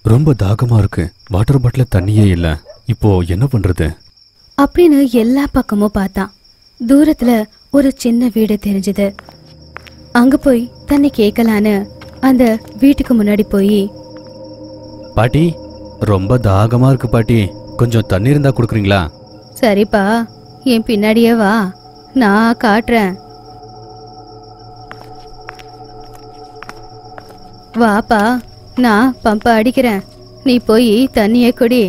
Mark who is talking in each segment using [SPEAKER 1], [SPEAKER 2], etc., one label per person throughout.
[SPEAKER 1] ரொம்ப தாகமா இருக்கு வாட்டர் பாட்டில தண்ணியே இல்ல இப்போ என்ன பண்றது
[SPEAKER 2] அப்படின்னு எல்லா பக்கமும் பார்த்தான் தூரத்துல ஒரு சின்ன வீடு தெரிஞ்சது அங்க போய் தண்ணி கேட்கலான்னு அந்த வீட்டுக்கு முன்னாடி போய்
[SPEAKER 1] பாட்டி ரொம்ப தாகமா இருக்கு பாட்டி கொஞ்சம் தண்ணி இருந்தா கொடுக்குறீங்களா
[SPEAKER 2] சரிப்பா என் பின்னாடியே வா நான் காட்டுறேன் வாப்பா நான் பம்பை அடிக்கிறேன் நீ போய் தண்ணியை குடி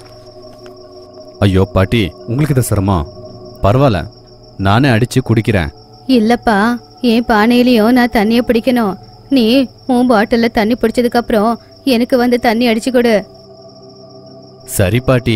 [SPEAKER 1] ஐயோ பாட்டி உங்களுக்கு இது சிரமம் பரவாயில்ல நானே அடிச்சு குடிக்கிறேன்
[SPEAKER 2] இல்லப்பா என் பானையிலையும் நான் தண்ணியை பிடிக்கணும் நீ உன் பாட்டில்ல தண்ணி பிடிச்சதுக்கு அப்புறம் எனக்கு வந்து தண்ணி அடிச்சு கொடு
[SPEAKER 1] சரி பாட்டி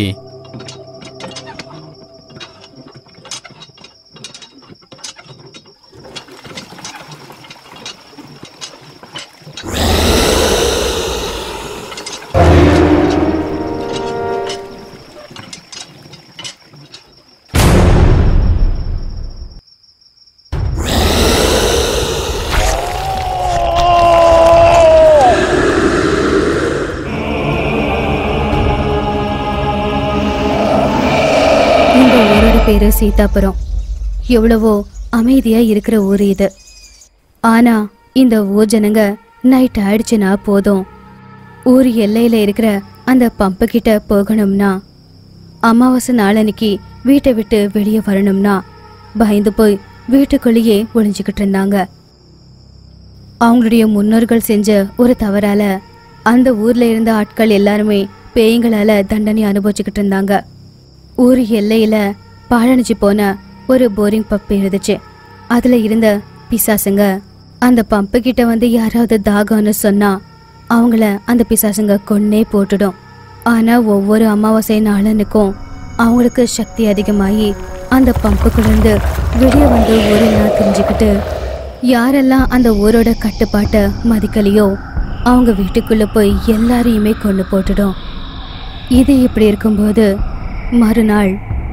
[SPEAKER 2] இந்த ஊரோட பேரு சீதாபுரம் எவ்வளவோ அமைதியா இருக்கிற ஊர் இது ஆனா இந்த ஊர் ஜனங்க நைட் ஆயிடுச்சுன்னா போதும் ஊர் எல்லையில இருக்கிற அந்த பம்பு கிட்ட போகணும்னா அமாவாசை நாளன்னைக்கு வீட்டை விட்டு வெளியே வரணும்னா பயந்து போய் வீட்டுக்குள்ளேயே ஒளிஞ்சுக்கிட்டு இருந்தாங்க அவங்களுடைய முன்னோர்கள் செஞ்ச ஒரு தவறால அந்த ஊர்ல இருந்த ஆட்கள் எல்லாருமே பேய்களால தண்டனை அனுபவிச்சுக்கிட்டு இருந்தாங்க ஊர் எல்லையில பாழடைஞ்சு போன ஒரு போரிங் பம்ப் இருந்துச்சு அதுல இருந்த பிசாசுங்க அந்த பம்பு கிட்ட வந்து யாராவது தாகம்னு சொன்னா அவங்கள அந்த பிசாசுங்க கொன்னே போட்டுடும் ஆனா ஒவ்வொரு அமாவாசை நாளனுக்கும் அவங்களுக்கு சக்தி அதிகமாகி அந்த பம்புக்குள்ள இருந்து வெளியே வந்து ஊரெல்லாம் தெரிஞ்சுக்கிட்டு யாரெல்லாம் அந்த ஊரோட கட்டுப்பாட்டை மதிக்கலையோ அவங்க வீட்டுக்குள்ள போய் எல்லாரையுமே கொண்டு போட்டுடும் இது இப்படி இருக்கும்போது மறுநாள்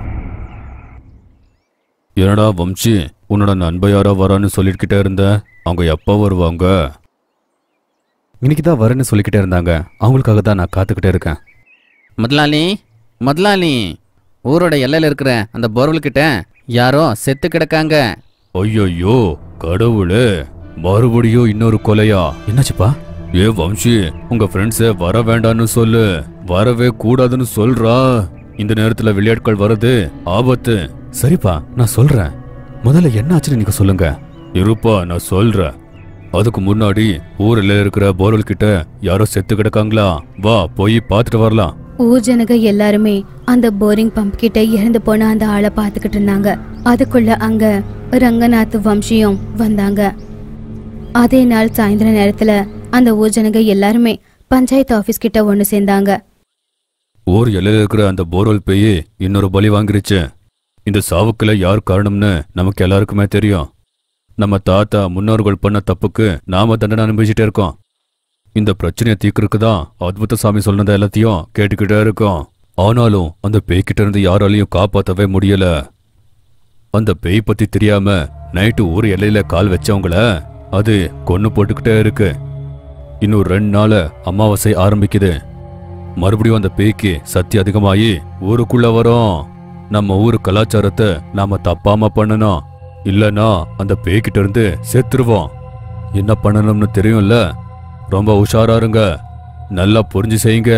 [SPEAKER 1] என்னடா வம்சி உன்னோட நண்பன் யாரோ வரான்னு சொல்லிக்கிட்டே இருந்த அவங்க எப்போ வருவாங்க இன்னைக்கு தான் வரேன்னு சொல்லிக்கிட்டே இருந்தாங்க அவங்களுக்காக தான் நான் காத்துக்கிட்டே இருக்கேன்
[SPEAKER 3] முதலாளி முதலாளி ஊரோட எல்லையில் இருக்கிற அந்த போர்வெல் கிட்ட யாரோ செத்து கிடக்காங்க
[SPEAKER 1] ஐயோ கடவுளே மறுபடியும் இன்னொரு கொலையா என்னாச்சுப்பா ஏ வம்சி உங்க ஃப்ரெண்ட்ஸே வர வேண்டான்னு சொல்லு வரவே கூடாதுன்னு சொல்றா இந்த நேரத்துல விளையாட்கள் வர்றது ஆபத்து சரிப்பா நான் சொல்றேன் முதல்ல என்ன ஆச்சுன்னு நீங்க சொல்லுங்க இருப்பா நான் சொல்றேன் அதுக்கு முன்னாடி ஊர்ல இருக்கிற போர்வெல் கிட்ட யாரோ செத்து கிடக்காங்களா வா போய் பார்த்துட்டு வரலாம்
[SPEAKER 2] ஊர் ஜனங்க எல்லாருமே அந்த போரிங் பம்ப் கிட்ட இறந்து போன அந்த ஆளை பார்த்துக்கிட்டு இருந்தாங்க அதுக்குள்ள அங்க ரங்கநாத் வம்சியும் வந்தாங்க அதே நாள் சாயந்தர நேரத்துல அந்த ஊர் ஜனங்க எல்லாருமே பஞ்சாயத்து ஆபீஸ் கிட்ட ஒண்ணு சேர்ந்தாங்க
[SPEAKER 1] ஊர் எல்லையில இருக்கிற அந்த போர்வெல் பேய் இன்னொரு பலி வாங்கிருச்சு இந்த சாவுக்குள்ள யார் காரணம்னு நமக்கு எல்லாருக்குமே தெரியும் நம்ம தாத்தா முன்னோர்கள் பண்ண தப்புக்கு நாம தண்டனை அனுபவிச்சுட்டே இருக்கோம் இந்த பிரச்சனையை தீர்க்கறதுக்கு தான் அத்புத சாமி சொன்னதை எல்லாத்தையும் கேட்டுக்கிட்டே இருக்கோம் ஆனாலும் அந்த பேய்கிட்ட இருந்து யாராலையும் காப்பாத்தவே முடியல அந்த பேய் பத்தி தெரியாம நைட்டு ஊர் எல்லையில கால் வச்சவங்கள அது கொன்னு போட்டுக்கிட்டே இருக்கு இன்னும் ரெண்டு நாள அமாவாசை ஆரம்பிக்குது மறுபடியும் அந்த பேய்க்கு சக்தி அதிகமாயி ஊருக்குள்ள வரும் நம்ம ஊர் கலாச்சாரத்தை நாம தப்பாம பண்ணணும் இல்லனா அந்த பேய்கிட்ட இருந்து செத்துருவோம் என்ன பண்ணணும்னு தெரியும்ல ரொம்ப உஷாரா இருங்க நல்லா புரிஞ்சு செய்யுங்க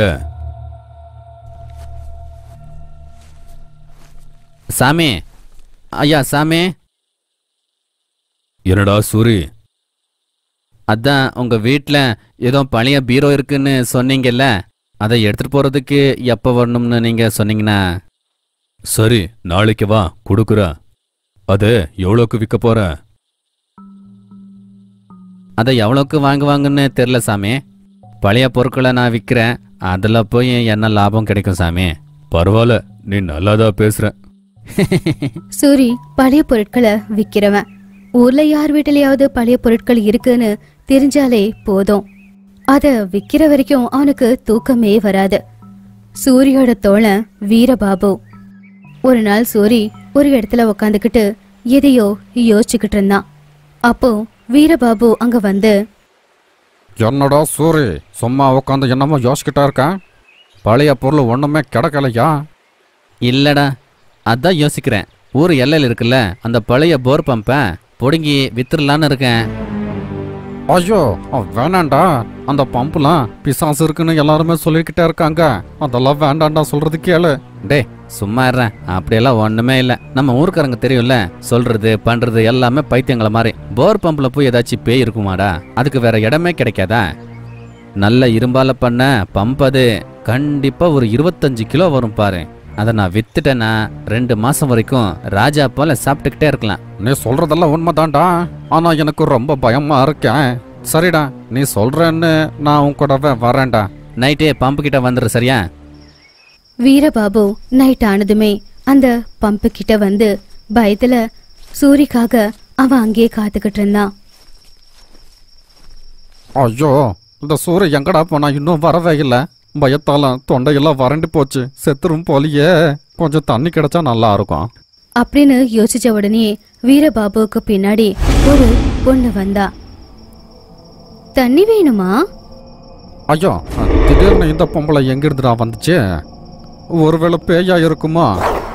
[SPEAKER 3] சாமி ஐயா சாமி
[SPEAKER 1] என்னடா சூரி
[SPEAKER 3] அதான் உங்க வீட்டில் ஏதோ பழைய பீரோ இருக்குன்னு சொன்னீங்கல்ல அதை எடுத்துட்டு போறதுக்கு எப்போ வரணும்னு நீங்க சொன்னீங்கன்னா
[SPEAKER 1] சரி நாளைக்கு வா கொடுக்குறேன் அது எவ்வளோக்கு விற்க போற
[SPEAKER 3] அதை எவ்வளோக்கு வாங்குவாங்கன்னு தெரில சாமி பழைய பொருட்களை நான் விற்கிறேன் அதில் போய் என்ன லாபம் கிடைக்கும் சாமி
[SPEAKER 1] பரவாயில்ல நீ நல்லாதான் பேசுற
[SPEAKER 2] சூரி பழைய பொருட்களை விக்கிறவன் ஊர்ல யார் வீட்டிலயாவது பழைய பொருட்கள் இருக்குன்னு தெரிஞ்சாலே போதும் அத விக்கிற வரைக்கும் அவனுக்கு தூக்கமே வராது சூரியோட தோழன் வீரபாபு ஒரு நாள் சூரி ஒரு இடத்துல உக்காந்துக்கிட்டு எதையோ யோசிச்சுக்கிட்டு இருந்தான் அப்போ வீரபாபு அங்க வந்து
[SPEAKER 4] என்னடா சூரி சும்மா உட்காந்து என்னமோ யோசிக்கிட்டா இருக்கேன் பழைய பொருள் ஒன்றுமே கிடக்கலையா
[SPEAKER 3] இல்லடா அதான் யோசிக்கிறேன் ஊர் எல்லையில் இருக்குல்ல அந்த பழைய போர் பம்பை பிடுங்கி வித்துடலான்னு இருக்கேன்
[SPEAKER 4] ஐயோ அவ் வேணாண்டா அந்த பம்புலாம் பிசாசு இருக்குன்னு எல்லாருமே சொல்லிக்கிட்டே இருக்காங்க அதெல்லாம் வேண்டாண்டா சொல்றது கேளு
[SPEAKER 3] டேய் சும்மா இருறேன் அப்படியெல்லாம் ஒண்ணுமே இல்லை நம்ம ஊருக்காரங்க தெரியும்ல சொல்றது பண்றது எல்லாமே பைத்தியங்கள மாதிரி போர் பம்ப்ல போய் ஏதாச்சும் பேய் இருக்குமாடா அதுக்கு வேற இடமே கிடைக்காதா நல்ல இரும்பால பண்ண பம்ப் அது கண்டிப்பா ஒரு இருபத்தஞ்சு கிலோ வரும் பாரு அதை நான் வித்துட்டேன்னா ரெண்டு மாசம் வரைக்கும் ராஜா போல சாப்பிட்டுக்கிட்டே இருக்கலாம்
[SPEAKER 4] நீ சொல்றதெல்லாம் உண்மைதான்டா ஆனா எனக்கு ரொம்ப பயமா இருக்கேன் சரிடா நீ சொல்றேன்னு நான் உன் கூடவே வரேன்டா
[SPEAKER 3] நைட்டே பம்பு கிட்ட வந்துரு சரியா
[SPEAKER 2] வீரபாபு நைட் ஆனதுமே அந்த பம்பு கிட்ட வந்து பயத்துல சூரிக்காக அவன் அங்கேயே காத்துக்கிட்டு இருந்தான்
[SPEAKER 4] ஐயோ இந்த சூரிய எங்கடா போனா இன்னும் வரவே இல்லை பயத்தால தொண்டையெல்லாம் வறண்டு போச்சு செத்துரும் போலியே கொஞ்சம் தண்ணி கிடைச்சா நல்லா இருக்கும்
[SPEAKER 2] அப்படின்னு யோசிச்ச உடனே வீரபாபுவுக்கு பின்னாடி ஒரு பொண்ணு வந்தா தண்ணி வேணுமா
[SPEAKER 4] ஐயோ திடீர்னு இந்த பொம்பளை எங்கிருந்துடா வந்துச்சு ஒருவேளை பேயா இருக்குமா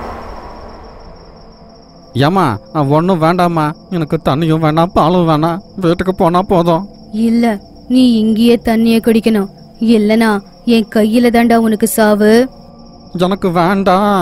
[SPEAKER 4] ஏமா ஒன்றும் வேண்டாம்மா எனக்கு தண்ணியும் வேணாம் பாலும் வேணாம் வீட்டுக்கு போனா போதும்
[SPEAKER 2] இல்ல நீ இங்கேயே தண்ணிய குடிக்கணும் இல்லனா என் கையில தாண்டா உனக்கு சாவு
[SPEAKER 4] எனக்கு வேண்டாம்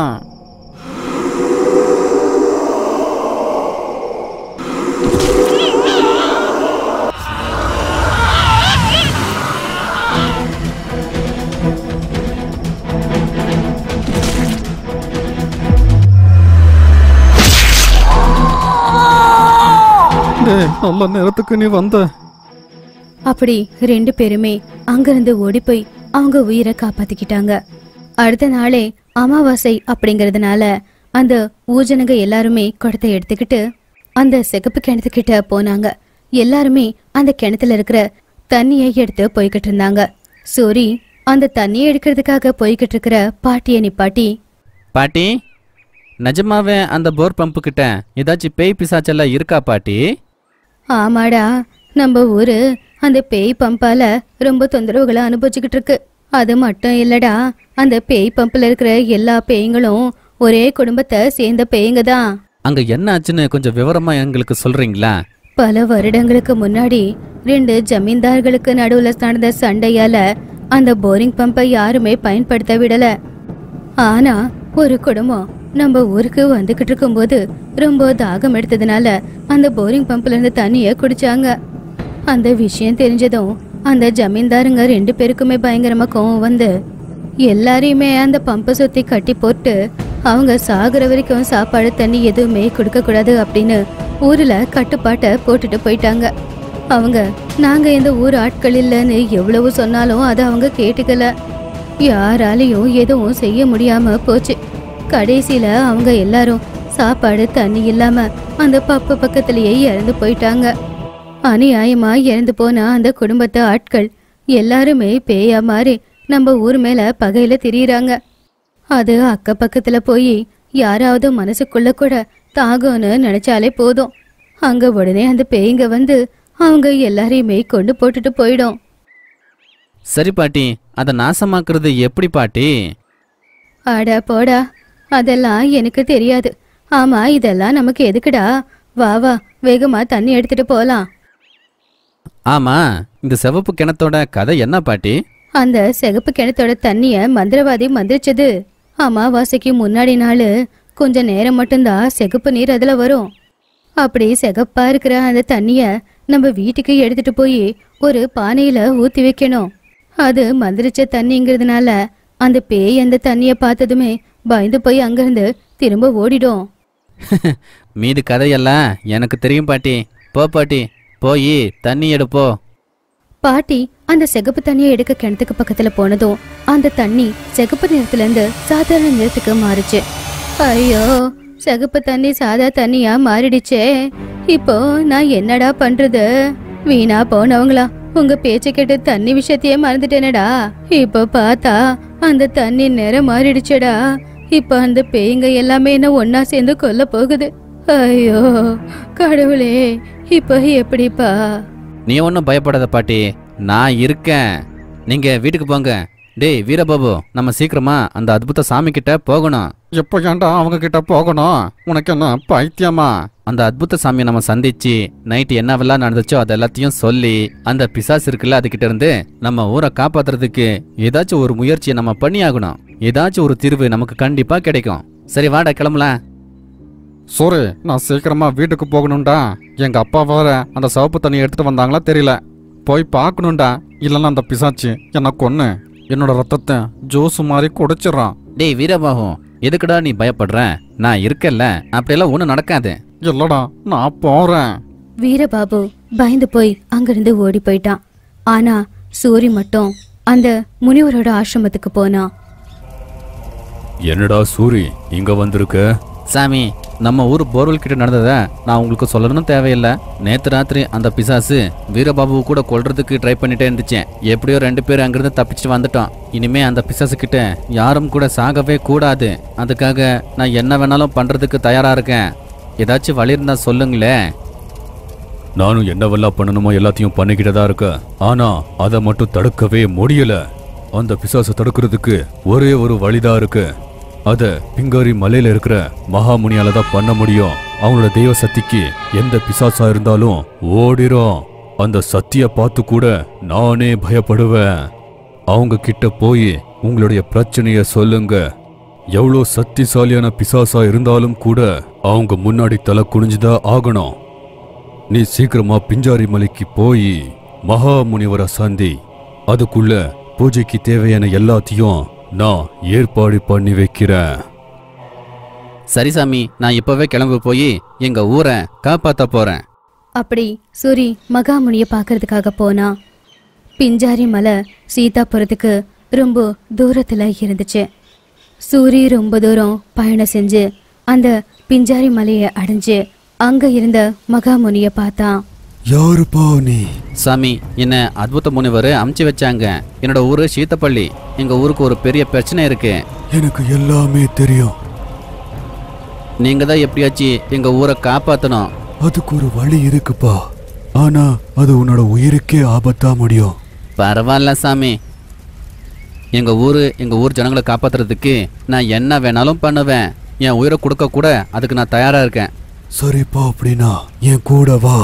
[SPEAKER 4] டேய், நல்ல நேரத்துக்கு நீ வந்த
[SPEAKER 2] அப்படி ரெண்டு பேருமே அங்கிருந்து ஓடி போய் அவங்க உயிரை காப்பாத்திக்கிட்டாங்க அடுத்த நாளே அமாவாசை அப்படிங்கறதுனால அந்த ஊஜனங்க எல்லாருமே குடத்தை எடுத்துக்கிட்டு அந்த சிகப்பு கிணத்துக்கிட்ட போனாங்க எல்லாருமே அந்த கிணத்துல இருக்கிற தண்ணியை எடுத்து போய்கிட்டு இருந்தாங்க சூரி அந்த தண்ணியை எடுக்கிறதுக்காக போய்கிட்டு இருக்கிற பாட்டியை நிப்பாட்டி
[SPEAKER 3] பாட்டி நிஜமாவே அந்த போர் பம்பு கிட்ட ஏதாச்சும் பேய் பிசாச்செல்லாம் இருக்கா பாட்டி
[SPEAKER 2] ஆமாடா நம்ம ஊரு அந்த பேய் பம்பால ரொம்ப தொந்தரவுகளை அனுபவிச்சுக்கிட்டு இருக்கு அது மட்டும் இல்லடா அந்த பேய் பம்பில் இருக்கிற எல்லா பேய்களும் ஒரே குடும்பத்தை சேர்ந்த பேய்ங்க தான்
[SPEAKER 3] அங்க என்ன ஆச்சுன்னு கொஞ்சம் விவரமா எங்களுக்கு சொல்றீங்களா
[SPEAKER 2] பல வருடங்களுக்கு முன்னாடி ரெண்டு ஜமீன்தார்களுக்கு நடுவுல நடந்த சண்டையால அந்த போரிங் பம்பை யாருமே பயன்படுத்த விடல ஆனா ஒரு குடும்பம் நம்ம ஊருக்கு வந்துகிட்டு இருக்கும்போது ரொம்ப தாகம் எடுத்ததுனால அந்த போரிங் பம்ப்ல இருந்து தண்ணிய குடிச்சாங்க அந்த விஷயம் தெரிஞ்சதும் அந்த ஜமீன்தாருங்க ரெண்டு பேருக்குமே பயங்கரமா கோவம் வந்து எல்லாரையுமே அந்த பம்பை சுத்தி கட்டி போட்டு அவங்க சாகுற வரைக்கும் சாப்பாடு தண்ணி எதுவுமே கொடுக்க கூடாது அப்படின்னு ஊர்ல கட்டுப்பாட்டை போட்டுட்டு போயிட்டாங்க அவங்க நாங்க இந்த ஊர் ஆட்கள் இல்லைன்னு எவ்வளவு சொன்னாலும் அதை அவங்க கேட்டுக்கல யாராலையும் எதுவும் செய்ய முடியாம போச்சு கடைசியில அவங்க எல்லாரும் சாப்பாடு தண்ணி இல்லாம அந்த பப்பு பக்கத்திலேயே இறந்து போயிட்டாங்க அநியாயமா இறந்து போன அந்த குடும்பத்து ஆட்கள் எல்லாருமே பேயா மாறி நம்ம ஊர் மேல பகையில திரியுறாங்க அது அக்க பக்கத்துல போய் யாராவது மனசுக்குள்ள கூட தாகம்னு நினைச்சாலே போதும் அங்க உடனே அந்த பேய்ங்க வந்து அவங்க எல்லாரையுமே கொண்டு போட்டுட்டு போயிடும்
[SPEAKER 3] சரி பாட்டி அதை நாசமாக்குறது எப்படி பாட்டி
[SPEAKER 2] அட போடா அதெல்லாம் எனக்கு தெரியாது ஆமா இதெல்லாம் நமக்கு எதுக்குடா வா வா வேகமா தண்ணி எடுத்துட்டு போலாம்
[SPEAKER 3] ஆமா இந்த சிவப்பு கிணத்தோட கதை என்ன பாட்டி
[SPEAKER 2] அந்த சிகப்பு கிணத்தோட தண்ணிய மந்திரவாதி மந்திரிச்சது அமாவாசைக்கு முன்னாடி நாள் கொஞ்ச நேரம் மட்டும்தான் சிகப்பு நீர் அதுல வரும் அப்படி சிகப்பா இருக்கிற அந்த தண்ணிய நம்ம வீட்டுக்கு எடுத்துட்டு போய் ஒரு பானையில ஊத்தி வைக்கணும் அது மந்திரிச்ச தண்ணிங்கிறதுனால அந்த பேய் அந்த தண்ணிய பார்த்ததுமே பயந்து போய் அங்கிருந்து திரும்ப ஓடிடும்
[SPEAKER 3] மீதி கதையெல்லாம் எனக்கு தெரியும் பாட்டி போ பாட்டி போய் தண்ணி எடுப்போ
[SPEAKER 2] பாட்டி அந்த சிகப்பு தண்ணியை எடுக்க கிணத்துக்கு பக்கத்துல போனதும் அந்த தண்ணி சிகப்பு நிறத்துல இருந்து சாதாரண நிறத்துக்கு மாறுச்சு ஐயோ சிகப்பு தண்ணி சாதா தண்ணியா மாறிடுச்சே இப்போ நான் என்னடா பண்றது வீணா போனவங்களா உங்க பேச்ச கேட்டு தண்ணி விஷயத்தையே மறந்துட்டேனடா இப்போ பார்த்தா அந்த தண்ணி நிறம் மாறிடுச்சேடா இப்போ அந்த பேய்ங்க எல்லாமே என்ன ஒன்னா சேர்ந்து கொல்ல போகுது ஐயோ கடவுளே இப்போ எப்படிப்பா
[SPEAKER 3] நீ ஒன்றும் பயப்படாத பாட்டி நான் இருக்கேன் நீங்க வீட்டுக்கு போங்க டேய் வீரபாபு நம்ம சீக்கிரமா அந்த அத்புத சாமி கிட்ட போகணும்
[SPEAKER 4] எப்போ ஏன்டா அவங்க கிட்ட போகணும் உனக்கு என்ன பைத்தியமா
[SPEAKER 3] அந்த அத்புத சாமியை நம்ம சந்திச்சு நைட்டு என்னவெல்லாம் நடந்துச்சோ அது எல்லாத்தையும் சொல்லி அந்த பிசாசு இருக்குல்ல அதுகிட்ட இருந்து நம்ம ஊரை காப்பாத்துறதுக்கு ஏதாச்சும் ஒரு முயற்சியை நம்ம பண்ணி ஆகணும் ஏதாச்சும் ஒரு தீர்வு நமக்கு கண்டிப்பா கிடைக்கும் சரி வாடா கிளம்பலாம்
[SPEAKER 4] சூரி நான் சீக்கிரமா வீட்டுக்கு போகணும்டா எங்க அப்பா வேற அந்த சிவப்பு தண்ணி எடுத்துட்டு வந்தாங்களா தெரியல போய் பார்க்கணும்டா இல்லைன்னா அந்த பிசாச்சு என்னை கொன்னு என்னோட ரத்தத்தை ஜூஸ் மாதிரி குடிச்சிடறான்
[SPEAKER 3] டேய் வீரபாபு எதுக்குடா நீ பயப்படுற நான் இருக்கேல்ல அப்படியெல்லாம் ஒன்றும் நடக்காது
[SPEAKER 4] இல்லடா நான் போறேன்
[SPEAKER 2] வீரபாபு பயந்து போய் அங்கிருந்து ஓடி போயிட்டான் ஆனா சூரி மட்டும் அந்த முனிவரோட ஆசிரமத்துக்கு போனான்
[SPEAKER 1] என்னடா சூரி இங்க வந்திருக்க
[SPEAKER 3] சாமி நம்ம ஊர் போர்வெல் கிட்ட நடந்ததை நான் உங்களுக்கு சொல்லணும்னு தேவையில்லை நேத்து ராத்திரி அந்த பிசாசு வீரபாபு கூட கொல்றதுக்கு ட்ரை பண்ணிட்டே இருந்துச்சேன் எப்படியோ ரெண்டு பேரும் அங்கிருந்து தப்பிச்சுட்டு வந்துட்டோம் இனிமே அந்த பிசாசு கிட்ட யாரும் கூட சாகவே கூடாது அதுக்காக நான் என்ன வேணாலும் பண்றதுக்கு தயாரா இருக்கேன் ஏதாச்சும் வழி இருந்தா சொல்லுங்களேன்
[SPEAKER 1] நானும் என்னவெல்லாம் பண்ணணுமோ எல்லாத்தையும் பண்ணிக்கிட்டு தான் இருக்க ஆனா அதை மட்டும் தடுக்கவே முடியல அந்த பிசாசை தடுக்கிறதுக்கு ஒரே ஒரு வழிதான் இருக்கு அத பிங்காரி மலையில இருக்கிற மகாமுனியால தான் பண்ண முடியும் அவங்களோட தெய்வ சக்திக்கு எந்த பிசாசா இருந்தாலும் ஓடிரும் அந்த சத்திய பார்த்து கூட நானே பயப்படுவேன் அவங்க கிட்ட போய் உங்களுடைய பிரச்சனைய சொல்லுங்க எவ்வளோ சக்திசாலியான பிசாசா இருந்தாலும் கூட அவங்க முன்னாடி தலை குனிஞ்சுதான் ஆகணும் நீ சீக்கிரமா பிஞ்சாரி மலைக்கு போய் மகா முனிவரை சந்தி அதுக்குள்ள பூஜைக்கு தேவையான எல்லாத்தையும் நான் ஏற்பாடு பண்ணி வைக்கிறேன்
[SPEAKER 3] சரி சாமி நான் இப்பவே கிளம்பி போய் எங்க ஊரை காப்பாத்த போறேன்
[SPEAKER 2] அப்படி சூரி மகாமுனிய பார்க்கறதுக்காக போனான் பிஞ்சாரி மலை சீதாபுரத்துக்கு ரொம்ப தூரத்துல இருந்துச்சு சூரி ரொம்ப தூரம் பயணம் செஞ்சு அந்த பிஞ்சாரி மலையை அடைஞ்சு அங்க இருந்த மகாமுனிய பார்த்தான்
[SPEAKER 1] யாருப்பா நீ
[SPEAKER 3] சாமி என்ன அத்புத முனிவர் அமுச்சு வச்சாங்க என்னோட ஊரு சீத்தப்பள்ளி எங்க ஊருக்கு ஒரு பெரிய பிரச்சனை இருக்கு
[SPEAKER 1] எனக்கு எல்லாமே தெரியும்
[SPEAKER 3] நீங்க தான் எப்படியாச்சும் எங்க ஊரை காப்பாத்தணும்
[SPEAKER 1] அதுக்கு ஒரு வழி இருக்குப்பா ஆனா அது உன்னோட உயிருக்கே ஆபத்தா முடியும்
[SPEAKER 3] பரவாயில்ல சாமி எங்க ஊரு எங்க ஊர் ஜனங்களை காப்பாத்துறதுக்கு நான் என்ன வேணாலும் பண்ணுவேன் என் உயிரை கொடுக்க கூட அதுக்கு நான் தயாரா இருக்கேன்
[SPEAKER 1] சரிப்பா அப்படின்னா என் கூட வா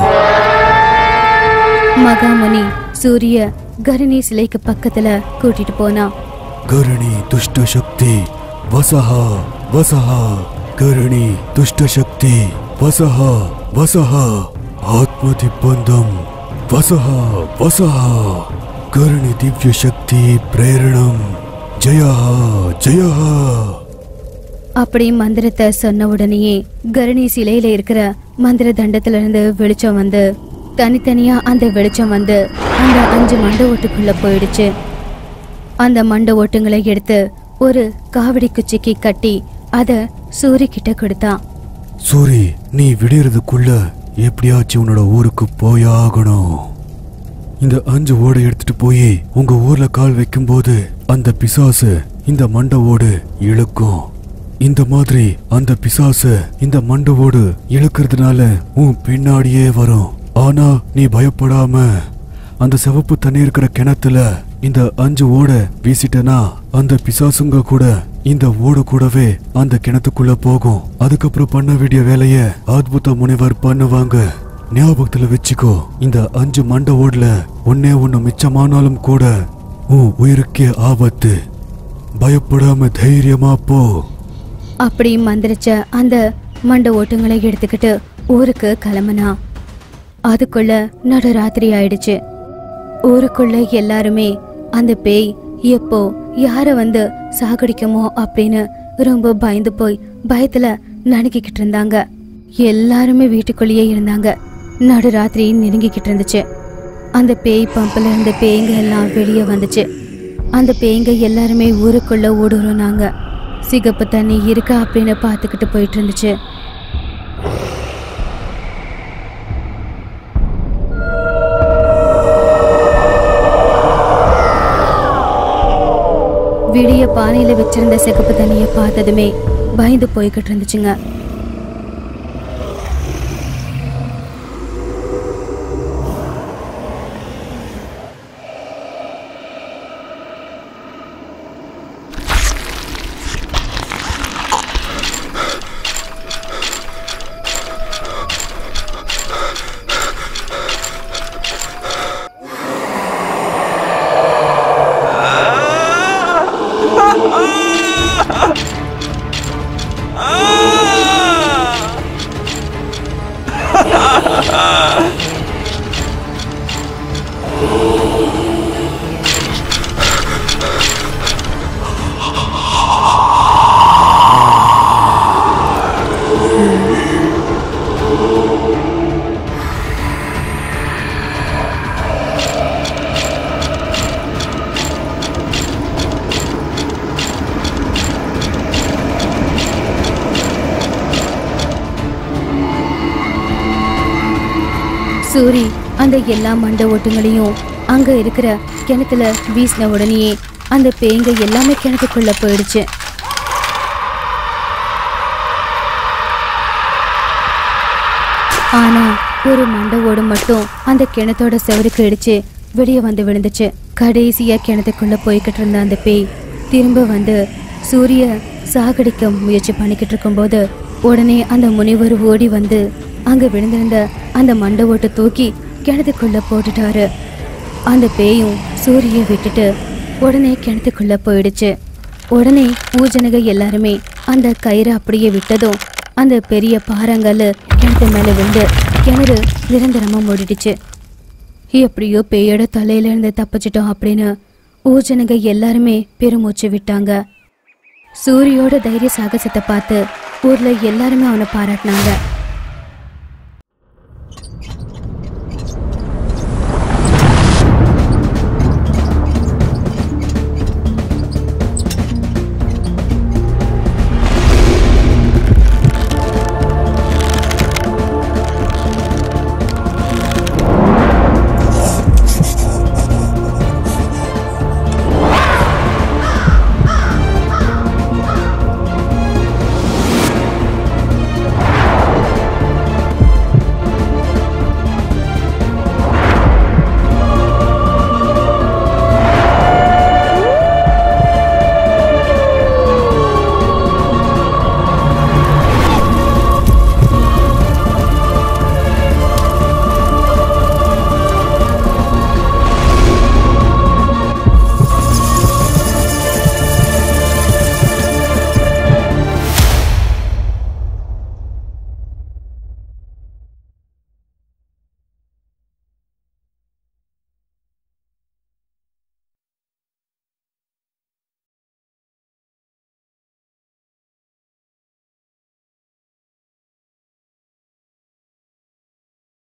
[SPEAKER 2] மகாமுனி சூரிய கருணி சிலைக்கு பக்கத்துல கூட்டிட்டு போனான்
[SPEAKER 1] கருணி துஷ்ட சக்தி வசஹா வசஹா கருணி துஷ்ட சக்தி வசஹா வசஹா ஆத்ம திப்பந்தம் வசஹா வசஹா கருணி திவ்ய சக்தி பிரேரணம் ஜயா ஜயா
[SPEAKER 2] அப்படி மந்திரத்தை சொன்ன உடனேயே கருணி சிலையில இருக்கிற மந்திர தண்டத்துல இருந்து வெளிச்சம் வந்து தனித்தனியா அந்த வெளிச்சம் வந்து அந்த அஞ்சு மண்ட ஓட்டுக்குள்ள போயிடுச்சு அந்த மண்ட ஓட்டுங்களை எடுத்து ஒரு காவடி குச்சிக்கு கட்டி அத சூரி கிட்ட கொடுத்தான்
[SPEAKER 1] சூரி நீ விடியறதுக்குள்ள எப்படியாச்சும் உன்னோட ஊருக்கு போயாகணும் இந்த அஞ்சு ஓடை எடுத்துட்டு போய் உங்க ஊர்ல கால் வைக்கும்போது அந்த பிசாசு இந்த மண்ட ஓடு இழுக்கும் இந்த மாதிரி அந்த பிசாசு இந்த மண்ட ஓடு இழுக்கிறதுனால உன் பின்னாடியே வரும் ஆனா நீ பயப்படாம அந்த சிவப்பு தண்ணி இருக்கிற கிணத்துல இந்த அஞ்சு ஓட வீசிட்டனா அந்த பிசாசுங்க கூட இந்த ஓடு கூடவே அந்த கிணத்துக்குள்ள போகும் அதுக்கப்புறம் பண்ண வேண்டிய வேலைய அத்புத முனிவர் பண்ணுவாங்க ஞாபகத்துல வச்சுக்கோ இந்த அஞ்சு மண்ட ஓடுல ஒன்னே ஒண்ணு மிச்சமானாலும் கூட உன் உயிருக்கே ஆபத்து பயப்படாம தைரியமா போ
[SPEAKER 2] அப்படி மந்திரிச்ச அந்த மண்ட ஓட்டுங்களை எடுத்துக்கிட்டு ஊருக்கு கிளம்புனா அதுக்குள்ள நடுராத்திரி ஆயிடுச்சு ஊருக்குள்ள எல்லாருமே அந்த பேய் எப்போ யார வந்து சாகடிக்குமோ அப்படின்னு ரொம்ப பயந்து போய் பயத்துல நடுங்கிக்கிட்டு இருந்தாங்க எல்லாருமே வீட்டுக்குள்ளேயே இருந்தாங்க நடுராத்திரி நெருங்கிக்கிட்டு இருந்துச்சு அந்த பேய் பம்புல இருந்த பேய்ங்க எல்லாம் வெளியே வந்துச்சு அந்த பேய்ங்க எல்லாருமே ஊருக்குள்ள ஊடுருனாங்க சிகப்பு தண்ணி இருக்கா அப்படின்னு பார்த்துக்கிட்டு போயிட்டு இருந்துச்சு விடிய பானையில வச்சிருந்த சிகப்பு தண்ணியை பார்த்ததுமே பயந்து போய்கிட்டு இருந்துச்சுங்க சூரி அந்த எல்லா மண்டை ஓட்டுங்களையும் அங்க இருக்கிற கிணத்துல வீசின உடனேயே அந்த பேய்ங்க எல்லாமே கிணத்துக்குள்ள போயிடுச்சு ஆனா ஒரு மண்டை ஓடு மட்டும் அந்த கிணத்தோட செவருக்கு இடிச்சு வெளியே வந்து விழுந்துச்சு கடைசியா கிணத்துக்குள்ள போய்கிட்டு இருந்த அந்த பேய் திரும்ப வந்து சூரிய சாகடிக்க முயற்சி பண்ணிக்கிட்டு இருக்கும்போது உடனே அந்த முனிவர் ஓடி வந்து அங்க விழுந்திருந்த அந்த மண்டை ஓட்டை தூக்கி கிணத்துக்குள்ள போட்டுட்டாரு அந்த பேயும் சூரிய விட்டுட்டு உடனே கிணத்துக்குள்ள போயிடுச்சு உடனே ஊஜனக எல்லாருமே அந்த கயிறை அப்படியே விட்டதும் அந்த பெரிய பாறாங்கல்லு கிணத்து மேல விழுந்து கிணறு நிரந்தரமா மூடிடுச்சு எப்படியோ பேயோட தலையில இருந்து தப்பிச்சிட்டோம் அப்படின்னு ஊஜனங்க எல்லாருமே பெருமூச்சு விட்டாங்க சூரியோட தைரிய சாகசத்தை பார்த்து ஊர்ல எல்லாருமே அவனை பாராட்டினாங்க